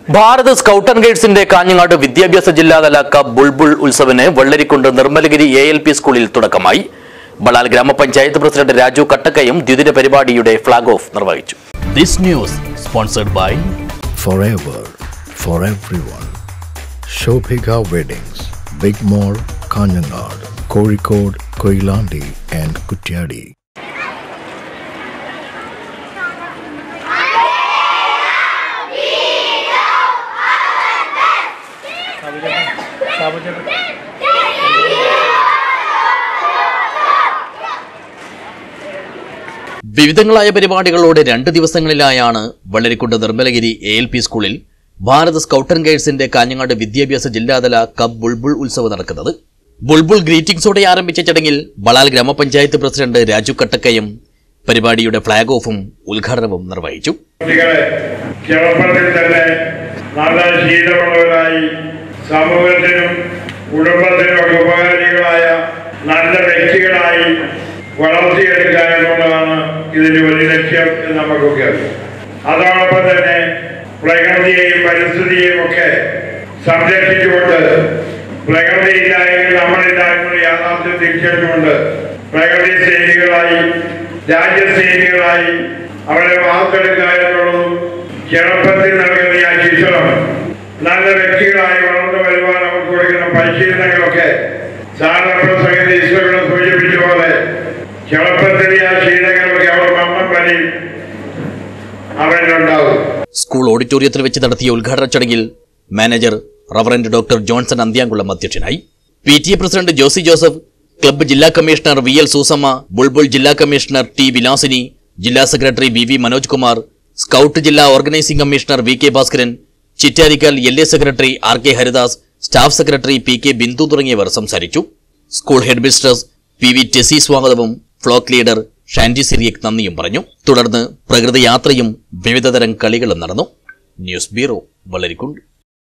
Bharat scout and ഗൈഡ്സിന്റെ കാഞ്ഞങ്ങാട് വിദ്യാഭ്യാസ ജില്ലാതല കപ്പ് ബുൾബുൾ ഉത്സവിന് Vellarikundu Nirmalagiri A L P സ്കൂളിൽ തുടക്കമായി ബളാൽ ഗ്രാമപഞ്ചായത്ത് പ്രസിഡന്റ് രാജു കട്ടക്കയും ദ്വിദിന പരിപാടിയുടെ ഫ്ളാഗ് ഓഫ് നിർവഹിച്ചു this news sponsored by forever for everyone. Shobhika Weddings, Big Mall, Kanyanad, Kozhikode, Koilandi and Kutyadi. വിവിധങ്ങളായ പരിപാടികളോടെ രണ്ട് ദിവസങ്ങളിലായാണ് Vellarikundu Nirmalagiri A L P സ്കൂളിൽ ഭാരത് സ്കൗട്ട് ആൻഡ് ഗൈഡ്സിന്റെ കാഞ്ഞങ്ങാട് വിദ്യാഭ്യാസ ജില്ലാതല കപ്പ് ബുൾബുൾ ഉത്സവം നടക്കുന്നത് ബുൾബുൾ ഗ്രീറ്റിംഗ്സോടെ ആരംഭിച്ച ചടങ്ങിൽ ബളാൽ ഗ്രാമപഞ്ചായത്ത് പ്രസിഡന്റ് രാജു കട്ടക്കയും പരിപാടിയുടെ ഫ്ളാഗ് ഓഫും ഉദ്ഘാടനവും നിർവഹിച്ചു കുട്ടികളെ ചെറുപ്പത്തിൽ തന്നെ നല്ല ശീലമുള്ളവരായി സമൂഹത്തിനും കുടുംബത്തിനും ഒക്കെ ഉപകാരികളായ നല്ല വ്യക്തികളായി വളർത്തിയെടുക്കുക എന്നുള്ളതാണ് ഇതിന്റെ ഒരു ലക്ഷ്യം എന്ന് നമുക്കൊക്കെ അറിയാം അതോടൊപ്പം തന്നെ പ്രകൃതിയെയും പരിസ്ഥിതിയെയും ഒക്കെ സംരക്ഷിച്ചുകൊണ്ട് പ്രകൃതി ഇല്ലായെങ്കിൽ നമ്മളില്ല എന്നുള്ള യാഥാർത്ഥ്യം തിരിച്ചറിഞ്ഞുകൊണ്ട് പ്രകൃതി സ്നേഹികളായി രാജ്യസ്നേഹികളായി അവരെ വാർത്തെടുക്കുക എന്നുള്ളതും ചെറുപ്പത്തിൽ നൽകുന്ന ആ ശിക്ഷണം നല്ല വ്യക്തികളായി വളർന്നു വരുവാൻ അവർക്ക് കൊടുക്കുന്ന പരിശീലനങ്ങളൊക്കെ സാധാരണ ഈശ്വരനെ സൂചിപ്പിച്ച പോലെ ചെറുപ്പത്തിലെ ആ ശീലങ്ങളൊക്കെ അവർ മരണം വരെ അവരിലുണ്ടാവും സ്കൂൾ ഓഡിറ്റോറിയത്തിൽ വെച്ച് നടത്തിയ ഉദ്ഘാടന ചടങ്ങിൽ manager reverend doctor Johnson Anthyamkulam അധ്യക്ഷനായി P T A president Josy Joseph cub ജില്ലാ commissioner V L Susamma bulbul ജില്ലാ കമ്മീഷണർ ടി വിലാസിനി ജില്ലാ secretary V V Manoj Kumar scout ജില്ലാ organising commissioner V K Bhaskaran Chittarikkal L A secretary R K Haridas staff secretary P K Bindu തുടങ്ങിയവർ സംസാരിച്ചു school headmistress P V Tessy സ്വാഗതവും flock leader Shandy Cyriac നന്ദിയും പറഞ്ഞു തുടർന്ന് പ്രകൃതി യാത്രയും വിവിധതരം കളികളും നടന്നു ന്യൂസ് ബ്യൂറോ വളരിക്കുണ്ട്